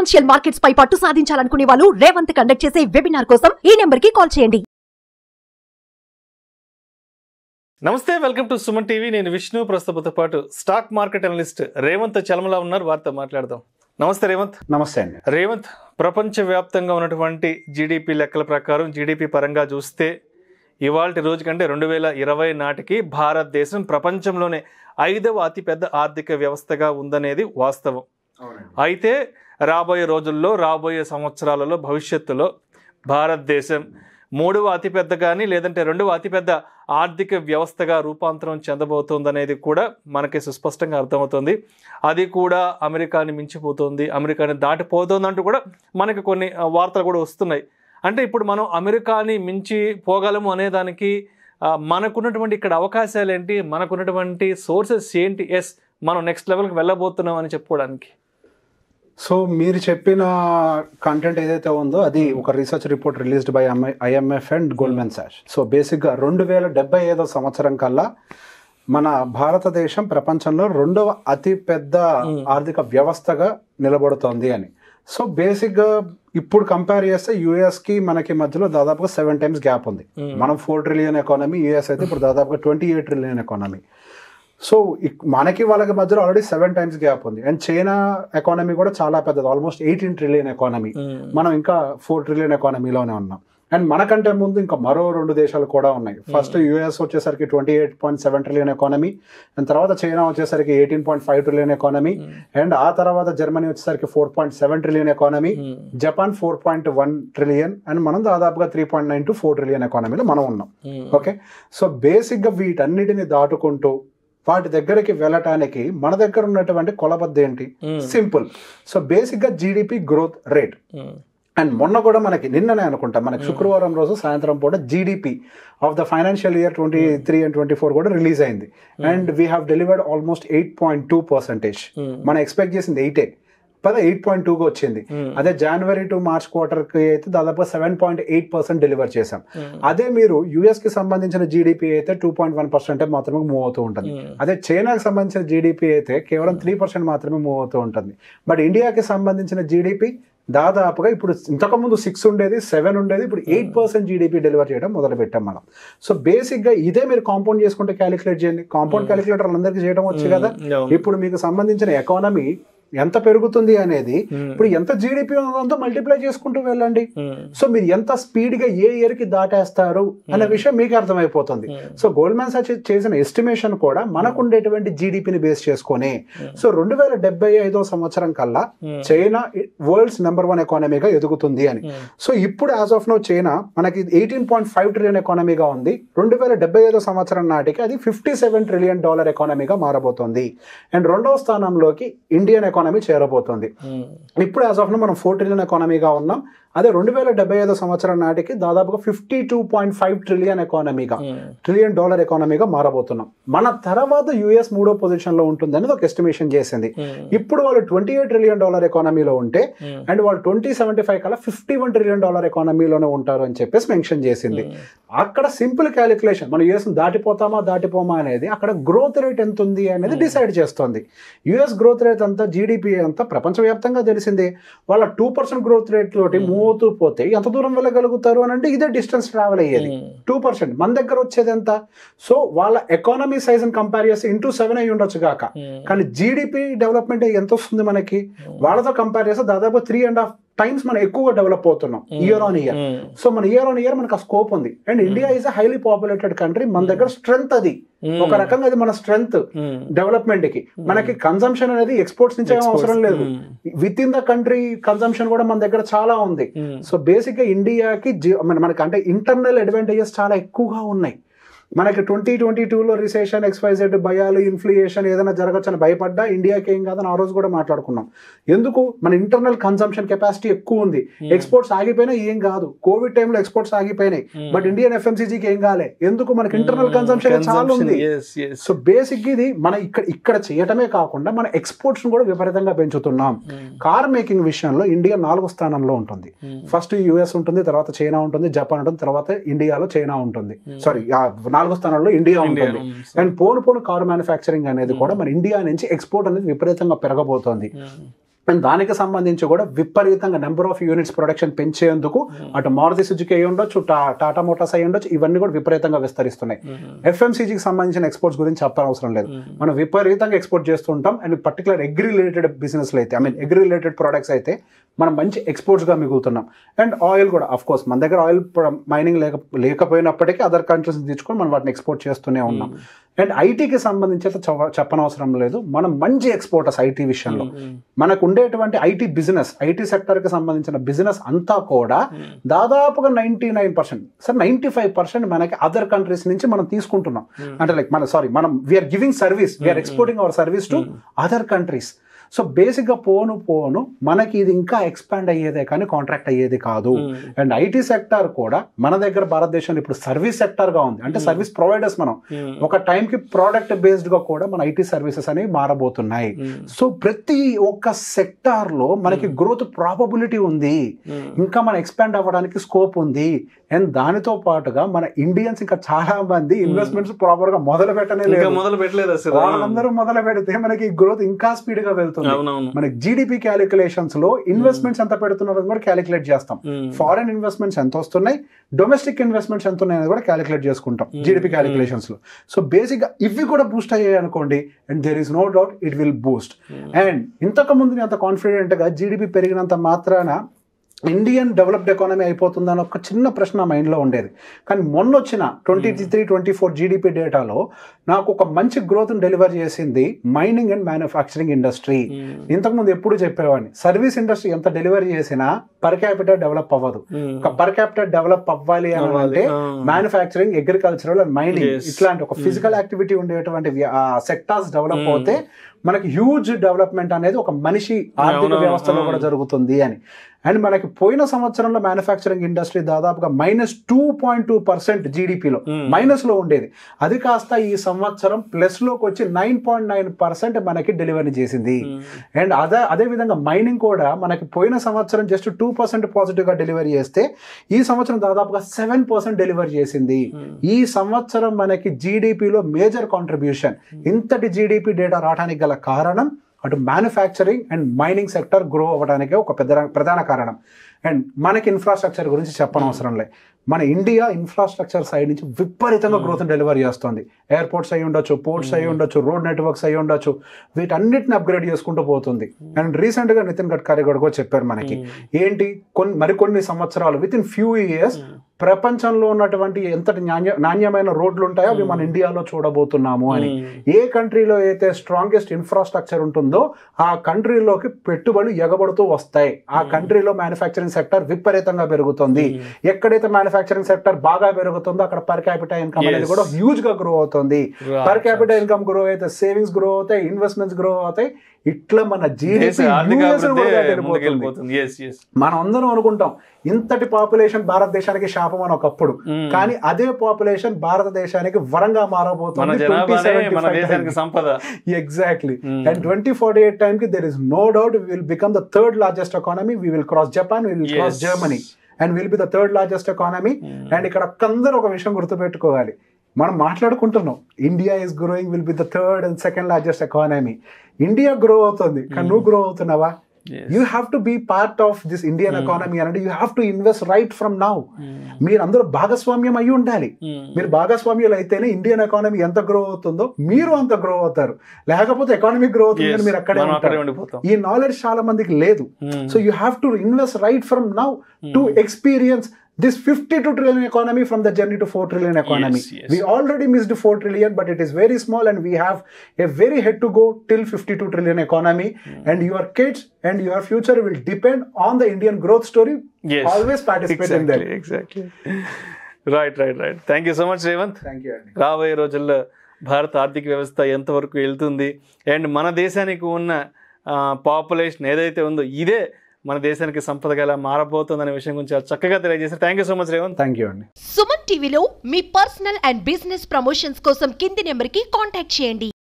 Financial markets పై పట్టు సాధించాలనుకునే వాళ్ళు Revanth conduct చేసే వెబినార్ కోసం ఈ నెంబర్ కి కాల్ చేయండి నమస్తే వెల్కమ్ టు సుమన్ టీవీ నేను విష్ణు ప్రస్తుతంతో పాటు stock market analyst Revanth Chalamala ఉన్నారు వారితో మాట్లాడదాం నమస్తే రేవంత్ నమస్తే అండి రేవంత్ ప్రపంచవ్యాప్తంగా ఉన్నటువంటి జీడిపి లెక్కల ప్రకారం జీడిపి పరంగా చూస్తే ఇవాళ రోజు కంటే రెండు వేల ఇరవై నాటికి భారతదేశం ప్రపంచంలోనే ఐదవ అతిపెద్ద ఆర్థిక వ్యవస్థగా ఉందనేది వాస్తవం అయితే రాబోయే రోజుల్లో రాబోయే సంవత్సరాలలో భవిష్యత్తులో భారతదేశం మూడవ అతిపెద్ద కానీ లేదంటే రెండవ అతిపెద్ద ఆర్థిక వ్యవస్థగా రూపాంతరం చెందబోతోందనేది కూడా మనకి సుస్పష్టంగా అర్థమవుతుంది అది కూడా అమెరికాని మించిపోతుంది అమెరికాని దాటిపోతుందంటూ కూడా మనకి కొన్ని ఆ, వార్తలు కూడా వస్తున్నాయి అంటే ఇప్పుడు మనం అమెరికాని మించి పోగలము అనేదానికి ఆ, మనకున్నటువంటి ఇక్కడ అవకాశాలు ఏంటి మనకున్నటువంటి సోర్సెస్ ఏంటి ఎస్ మనం నెక్స్ట్ లెవెల్కి వెళ్ళబోతున్నాం అని చెప్పుకోవడానికి సో మీరు చెప్పిన కంటెంట్ ఏదైతే ఉందో అది ఒక research report released by IMF and Goldman Sachs so బేసిక్గా రెండు వేల డెబ్బై ఐదో సంవత్సరం కల్లా మన భారతదేశం ప్రపంచంలో రెండవ అతి పెద్ద ఆర్థిక వ్యవస్థగా నిలబడుతోంది అని సో బేసిక్గా ఇప్పుడు కంపేర్ చేస్తే యూఎస్ కి మనకి మధ్యలో దాదాపుగా సెవెన్ టైమ్స్ గ్యాప్ ఉంది మనం ఫోర్ ట్రిలియన్ ఎకానమీ యూఎస్ అయితే ఇప్పుడు దాదాపుగా twenty eight trillion economy so ఇక్- మనకి వాళ్ళకి మధ్యలో ఆల్రెడీ సెవెన్ టైమ్స్ గ్యాప్ ఉంది అండ్ చైనా ఎకానమీ కూడా చాలా పెద్దది ఆల్మోస్ట్ ఎయిటీన్ ట్రిలియన్ ఎకానమీ మనం ఇంకా ఫోర్ ట్రిలియన్ ఎకానమీలోనే ఉన్నాం అండ్ మనకంటే ముందు ఇంకా మరో రెండు దేశాలు కూడా ఉన్నాయి ఫస్ట్ యుఎస్ వచ్చేసరికి twenty eight point seven trillion economy and తర్వాత చైనా వచ్చేసరికి eighteen point five trillion economy and ఆ తర్వాత జర్మనీ వచ్చేసరికి four point seven trillion economy Japan four point one trillion and మనం దాదాపుగా three point nine to four trillion ఎకానమీలో మనం ఉన్నాం ఓకే సో బేసిక్గా వీటన్నిటిని దాటుకుంటూ వాటి దగ్గరికి వెళ్ళటానికి మన దగ్గర ఉన్నటువంటి కొలబద్ద ఏంటి సింపుల్ సో బేసిక్గా జీడిపి గ్రోత్ రేట్ అండ్ మొన్న కూడా మనకి నిన్ననే అనుకుంటా మనకి శుక్రవారం రోజు సాయంత్రం పూట GDP of the financial year twenty three and twenty four కూడా రిలీజ్ అయింది and we have delivered almost eight point two percentage మనం ఎక్స్పెక్ట్ చేసింది ఎయిటే పద ఎయిట్ పాయింట్ టూగా వచ్చింది అదే జనవరి టు మార్చ్ క్వార్టర్ కి అయితే దాదాపు seven point eight percent deliver చేశాం అదే మీరు యుఎస్ కి సంబంధించిన జీడిపి అయితే టూ పాయింట్ వన్ పర్సెంట్ మాత్రమే మూవ్ అవుతూ ఉంటుంది అదే చైనాకి సంబంధించిన జీడిపి అయితే కేవలం త్రీ పర్సెంట్ మాత్రమే మూవ్ అవుతూ ఉంటుంది బట్ ఇండియాకి సంబంధించిన జీడిపి దాదాపుగా ఇప్పుడు ఇంతకుముందు సిక్స్ ఉండేది సెవెన్ ఉండేది ఇప్పుడు ఎయిట్ పర్సెంట్ జీడిపి డెలివర్ చేయడం మొదలు పెట్టాం మనం సో బేసిక్గా ఇదే మీరు కాంపౌండ్ చేసుకుంటే క్యాలిక్యులేట్ చేయండి కాంపౌండ్ క్యాలిక్యులేటర్ అందరికీ చేయడం వచ్చు కదా అవును. ఇప్పుడు మీకు సంబంధించిన ఎకానమీ ఎంత పెరుగుతుంది అనేది ఇప్పుడు ఎంత జీడిపి ఉందో మల్టిప్లై చేసుకుంటూ వెళ్ళండి సో మీరు ఎంత స్పీడ్ గా ఏ ఇయర్ కి దాటేస్తారు అనే విషయం మీకు అర్థమైపోతుంది సో గోల్డ్మెన్ సాచ్ చేసిన ఎస్టిమేషన్ కూడా మనకు ఉండేటువంటి జీడిపిని బేస్ చేసుకొని సో రెండు వేల డెబ్బై ఐదో సంవత్సరం కల్లా చైనా వరల్డ్స్ నెంబర్ వన్ ఎకానమీగా ఎదుగుతుంది అని సో ఇప్పుడు యాజ్ ఆఫ్ నో చైనా మనకి ఎయిటీన్ పాయింట్ ఫైవ్ ట్రిలియన్ ఎకానమీగా ఉంది రెండు వేల డెబ్బై ఐదో సంవత్సరం నాటికి అది ఫిఫ్టీ సెవెన్ ట్రిలియన్ డాలర్ ఎకానమీగా మారబోతోంది అండ్ రెండవ స్థానంలోకి ఇండియన్ ఎకానమీ చేరబోతోంది ఇప్పుడు యాజ్ ఆఫ్ నో మనం ఫోర్ ట్రిలియన్ ఎకానమీగా ఉన్నాం అదే రెండు వేల డెబ్బై ఐదో సంవత్సరం నాటికి దాదాపుగా fifty two point five trillion ఎకానమీగా ట్రిలియన్ డాలర్ ఎకానమీగా మారబోతున్నాం మన తర్వాత యుఎస్ మూడో పొజిషన్ లో ఉంటుంది అనేది ఒక ఎస్టిమేషన్ చేసింది ఇప్పుడు వాళ్ళు ట్వంటీ ఎయిట్ ట్రిలియన్ డాలర్ ఎకానమీలో ఉంటే అండ్ వాళ్ళు ట్వంటీ సెవెంటీ ఫైవ్ కల్లా ఫిఫ్టీ వన్ ట్రిలియన్ డాలర్ ఎకానమీలోనే ఉంటారు అని చెప్పేసి మెన్షన్ చేసింది అక్కడ సింపుల్ క్యాలిక్యులేషన్ మనం యుఎస్ దాటిపోతామా దాటిపోమా అనేది అక్కడ గ్రోత్ రేట్ ఎంత ఉంది అనేది డిసైడ్ చేస్తుంది యుఎస్ గ్రోత్ రేట్ అంతా జీడిపి అంతా ప్రపంచవ్యాప్తంగా తెలిసిందే వాళ్ళ టూ పర్సెంట్ గ్రోత్ రేట్ తోటి మూవ్ అవుతూ పోతే ఎంత దూరం వెళ్ళగలుగుతారు అని అంటే ఇదే డిస్టెన్స్ ట్రావెల్ అయ్యేది టూ పర్సెంట్ మన దగ్గర వచ్చేది ఎంత సో వాళ్ళ ఎకానమీ సైజ్ కంపేర్ చేస్తే ఇంటూ సెవెన్ అయి ఉండొచ్చు కాక కానీ జీడిపి డెవలప్మెంట్ ఎంత వస్తుంది మనకి వాళ్ళతో కంపేర్ చేస్తే దాదాపు త్రీ అండ్ హాఫ్ టైమ్స్ మనం ఎక్కువగా డెవలప్ అవుతున్నాం ఇయర్ ఆన్ ఇయర్ సో మన ఇయర్ ఆన్ ఇయర్ మనకు ఆ స్కోప్ ఉంది and India is a highly populated country మన దగ్గర స్ట్రెంగ్త్ అది ఒక రకంగా అది మన స్ట్రెంగ్త్ డెవలప్మెంట్ కి మనకి కన్సంప్షన్ అనేది ఎక్స్పోర్ట్స్ నుంచి ఏం అవసరం లేదు with in the country consumption కూడా మన దగ్గర చాలా ఉంది సో బేసిక్ గా ఇండియాకి జీ- మన- మనకి అంటే ఇంటర్నల్ అడ్వాంటేజెస్ చాలా ఎక్కువగా ఉన్నాయి మనకి ట్వంటీ ట్వంటీ టూలో రిసెషన్ ఎక్స్పైజెడ్ భయాలు ఇన్ఫ్లేషన్ ఏదైనా జరగచ్చు అని భయపడ్డా ఇండియాకి ఏం కాదని ఆ రోజు కూడా మాట్లాడుకున్నాం ఎందుకు మన ఇంటర్నల్ కన్సంప్షన్ కెపాసిటీ ఎక్కువ ఉంది ఎక్స్పోర్ట్స్ ఆగిపోయినా ఏం కాదు కోవిడ్ టైంలో ఎక్స్పోర్ట్స్ ఆగిపోయినాయి బట్ ఇండియన్ ఎఫ్ఎంసీజీకి ఏం కాలే ఎందుకు మనకి ఇంటర్నల్ కన్సంప్షన్ చాలా ఉంది సో బేసిక్ ఇది మన ఇక్కడ ఇక్కడ చేయటమే కాకుండా మన ఎక్స్పోర్ట్స్ కూడా విపరీతంగా పెంచుతున్నాం కార్ మేకింగ్ విషయంలో ఇండియా నాలుగో స్థానంలో ఉంటుంది ఫస్ట్ యుఎస్ ఉంటుంది తర్వాత చైనా ఉంటుంది జపాన్ ఉంటుంది తర్వాత ఇండియాలో చైనా ఉంటుంది సారీ నాలుగో స్థానంలో ఇండియా ఉంటుంది అండ్ పోను పోను కార్ మ్యానుఫ్యాక్చరింగ్ అనేది కూడా మన ఇండియా నుంచి ఎక్స్పోర్ట్ అనేది విపరీతంగా పెరగబోతోంది అండ్ దానికి సంబంధించి కూడా విపరీతంగా నెంబర్ ఆఫ్ యూనిట్స్ ప్రొడక్షన్ పెంచేందుకు అటు మారుతి సుజుకి అయి ఉండొచ్చు టా- టాటా మోటార్స్ అయి ఉండొచ్చు ఇవన్నీ కూడా విపరీతంగా విస్తరిస్తున్నాయి ఎఫ్ఎంసీజీకి సంబంధించిన ఎక్స్పోర్ట్స్ గురించి చెప్పనవసరం లేదు మనం విపరీతంగా ఎక్స్పోర్ట్ చేస్తుంటాం అండ్ పర్టికులర్ అగ్రి రిలేటెడ్ బిజినెస్లు అయితే I mean agri related products అయితే మనం మంచి ఎక్స్పోర్ట్స్గా మిగులుతున్నాం అండ్ ఆయిల్ కూడా అఫ్ కోర్స్ మన దగ్గర ఆయిల్ మైనింగ్ లేక లేకపోయినప్పటికీ అదర్ కంట్రీస్ తెచ్చుకొని మనం వాటిని ఎక్స్పోర్ట్ చేస్తూనే ఉన్నాం అండ్ ఐటీకి సంబంధించి అయితే చవ- చెప్పనవసరం లేదు మనం మంచి ఎక్స్పోర్టర్స్ ఐటీ విషయంలో మనకు ఉండేటువంటి ఐటీ బిజినెస్ ఐటీ సెక్టర్కి సంబంధించిన బిజినెస్ అంతా కూడా దాదాపుగా ninety nine percent sir ninety five percent మనకి అదర్ కంట్రీస్ నుంచి మనం తీసుకుంటున్నాం అంటే లైక్ మన సారీ మనం we are giving service we are exporting our service to other countries so బేసిక్గా పోను పోను మనకి ఇది ఇంకా ఎక్స్పాండ్ అయ్యేదే కానీ కాంట్రాక్ట్ అయ్యేది కాదు అండ్ ఐటీ సెక్టార్ కూడా మన దగ్గర భారతదేశంలో ఇప్పుడు సర్వీస్ సెక్టార్గా ఉంది అంటే సర్వీస్ ప్రొవైడర్స్ మనం ఒక టైంకి ప్రోడక్ట్ బేస్డ్గా కూడా మన ఐటీ సర్వీసెస్ అనేవి మారబోతున్నాయి సో ప్రతి ఒక్క సెక్టార్లో మనకి గ్రోత్ ప్రాబబిలిటీ ఉంది ఇంకా మనం ఎక్స్పాండ్ అవ్వడానికి స్కోప్ ఉంది అండ్ దానితో పాటుగా మన ఇండియన్స్ ఇంకా చాలా మంది ఇన్వెస్ట్మెంట్స్ ప్రాపర్ గా మొదలు పెట్టనే ఇంకా లేదు మొదలు పెట్టలేదు అసలు వాళ్ళందరూ మొదలు పెడితే మనకి గ్రోత్ ఇంకా స్పీడ్ గా వెళ్తుంది అవునవును మనకి జీడిపి క్యాలిక్యులేషన్స్ లో ఇన్వెస్ట్మెంట్స్ ఎంత పెడుతున్నారో కూడా క్యాలిక్యులేట్ చేస్తాం ఫారెన్ ఇన్వెస్ట్మెంట్స్ ఎంత వస్తున్నాయి డొమెస్టిక్ ఇన్వెస్ట్మెంట్స్ ఎంత ఉన్నాయని కూడా క్యాలిక్యులేట్ చేసుకుంటాం జీడిపి క్యాలిక్యులేషన్స్ లో సో బేసిక్ గా ఇవి కూడా బూస్ట్ అయ్యాయి అనుకోండి and there is no doubt it will boost and ఇంతకు ముందు నేను అంత కాన్ఫిడెంట్ గా జీడిపి పెరిగినంత మాత్రాన ఇండియన్ డెవలప్డ్ ఎకానమీ అయిపోతుందని ఒక చిన్న ప్రశ్న మైండ్లో ఉండేది కానీ మొన్న వచ్చిన twenty three twenty four GDP డేటాలో నాకు ఒక మంచి గ్రోత్ డెలివర్ చేసింది మైనింగ్ అండ్ మ్యానుఫ్యాక్చరింగ్ ఇండస్ట్రీ ఇంతకుముందు ఎప్పుడు చెప్పేవాడిని సర్వీస్ ఇండస్ట్రీ ఎంత డెలివరీ చేసినా పర్ క్యాపిటల్ డెవలప్ అవ్వదు ఒక పర్ క్యాపిటల్ డెవలప్ అవ్వాలి అని అంటే manufacturing agricultural and mining Yes. ఇట్లాంటి ఒక ఫిజికల్ యాక్టివిటీ ఉండేటువంటి సెక్టార్స్ డెవలప్ అవుతే మనకి హ్యూజ్ డెవలప్మెంట్ అనేది ఒక మనిషి ఆర్థిక అవునవును, వ్యవస్థలో కూడా అవును. జరుగుతుంది అని అండ్ మనకి పోయిన సంవత్సరంలో మ్యానుఫ్యాక్చరింగ్ ఇండస్ట్రీ దాదాపుగా minus two point two percent జీడిపిలో మైనస్ లో ఉండేది అది కాస్త ఈ సంవత్సరం ప్లస్ లోకి వచ్చి నైన్ పాయింట్ నైన్ పర్సెంట్ మనకి డెలివరీ చేసింది అండ్ అదే అదే విధంగా మైనింగ్ కూడా మనకి పోయిన సంవత్సరం జస్ట్ టూ పర్సెంట్ పాజిటివ్ గా డెలివరీ చేస్తే ఈ సంవత్సరం దాదాపుగా సెవెన్ పర్సెంట్ డెలివరీ చేసింది ఈ సంవత్సరం మనకి జీడిపిలో మేజర్ కాంట్రిబ్యూషన్ ఇంతటి జీడిపి డేటా రావడానికి గల కారణం అటు manufacturing and mining sector grow అవ్వడానికే ఒక పెద్ద ప్రధాన కారణం అండ్ మనకి ఇన్ఫ్రాస్ట్రక్చర్ గురించి చెప్పనవసరం లే మన ఇండియా ఇన్ఫ్రాస్ట్రక్చర్ సైడ్ నుంచి విపరీతంగా గ్రోత్ డెలివరీ చేస్తుంది ఎయిర్పోర్ట్స్ అయి ఉండొచ్చు పోర్ట్స్ అయి ఉండొచ్చు రోడ్ నెట్వర్క్స్ అయి ఉండొచ్చు వీటన్నిటిని అప్గ్రేడ్ చేసుకుంటూ పోతుంది అండ్ రీసెంట్ గా నితిన్ గడ్కరీ కూడా కూడా చెప్పారు మనకి ఏంటి కొన్ని మరికొన్ని సంవత్సరాలు విత్ ఇన్ ఫ్యూ ఇయర్స్ ప్రపంచంలో ఉన్నటువంటి ఎంతటి నాణ్య నాణ్యమైన రోడ్లు ఉంటాయో అవి మన ఇండియాలో చూడబోతున్నాము అని ఏ కంట్రీలో అయితే స్ట్రాంగెస్ట్ ఇన్ఫ్రాస్ట్రక్చర్ ఉంటుందో ఆ కంట్రీలోకి పెట్టుబడులు ఎగబడుతూ వస్తాయి ఆ కంట్రీలో మ్యానుఫ్యాక్చరింగ్ సెక్టర్ విపరీతంగా పెరుగుతుంది ఎక్కడైతే మ్యానుఫ్యాక్చరింగ్ సెక్టర్ బాగా పెరుగుతుందో అక్కడ పర్ క్యాపిటల్ ఇన్కమ్ అనేది Yes. కూడా హ్యూజ్ గా గ్రో అవుతుంది Right. Per capital income grow అయితే సేవింగ్స్ గ్రో అవుతాయి ఇన్వెస్ట్మెంట్స్ గ్రో అవుతాయి ఇట్లా మన దేశ జీడిపి ఆర్థిక అభివృద్ధి వెళ్ళిపోతుంది ముందుకెళ్ళిపోతుంది ఎస్ ఎస్ మనం అందరం అనుకుంటాం ఇంతటి పాపులేషన్ భారతదేశానికి శాపం అని ఒకప్పుడు కానీ అదే పాపులేషన్ భారతదేశానికి వరంగా మన మారబోతుంది జనాభానే మన దేశానికి సంపద exactly Hmm. And twenty forty eight time కి there is no doubt will become the third largest economy we will cross Japan will cross Yes. Germany and will be the third largest economy and ఇక్కడ అందరూ ఒక విషయం గుర్తుపెట్టుకోవాలి మనం మాట్లాడుకుంటున్నాం India is growing will be the third and second largest economy India grow అవుతుంది కానీ నువ్వు గ్రో అవుతున్నావా Yes. You have to be part of this Indian economy అంటే you have to invest right from now మీరు అందరూ భాగస్వామ్యం అయి ఉండాలి మీరు భాగస్వామ్యులు అయితేనే ఇండియన్ ఎకానమీ ఎంత గ్రో అవుతుందో మీరు అంత గ్రో అవుతారు లేకపోతే ఎకానమీ గ్రో అవుతుంది మీరు అక్కడే మనం అక్కడే ఉంటారు ఉండిపోతాం ఈ నాలెడ్జ్ చాలా మందికి లేదు Hmm. So you have to invest right from now to experience this fifty two trillion economy from the journey to four trillion economy Yes, yes. we already missed 4 trillion but it is very small and we have a very head to go till 52 trillion economy and your kids and your future will depend on the indian growth story Yes. always participate in that exactly right right right thank you so much Revanth thank you Andy. రాబోయే రోజుల్లో భారత ఆర్థిక వ్యవస్థ ఎంతవరకు వెళ్తుంది and మన దేశానికి ఉన్న పాపులేషన్ ఏదైతే ఉందో ఇదే మన దేశానికి సంపదగా ఎలా మారబోతుంది అనే విషయం గురించి చాలా చక్కగా తెలియజేశారు thank you so much Revanth thank you Andy. Suman టీవీలో మీ పర్సనల్ అండ్ బిజినెస్ ప్రమోషన్స్ కోసం కింది నెంబర్కి కాంటాక్ట్ చేయండి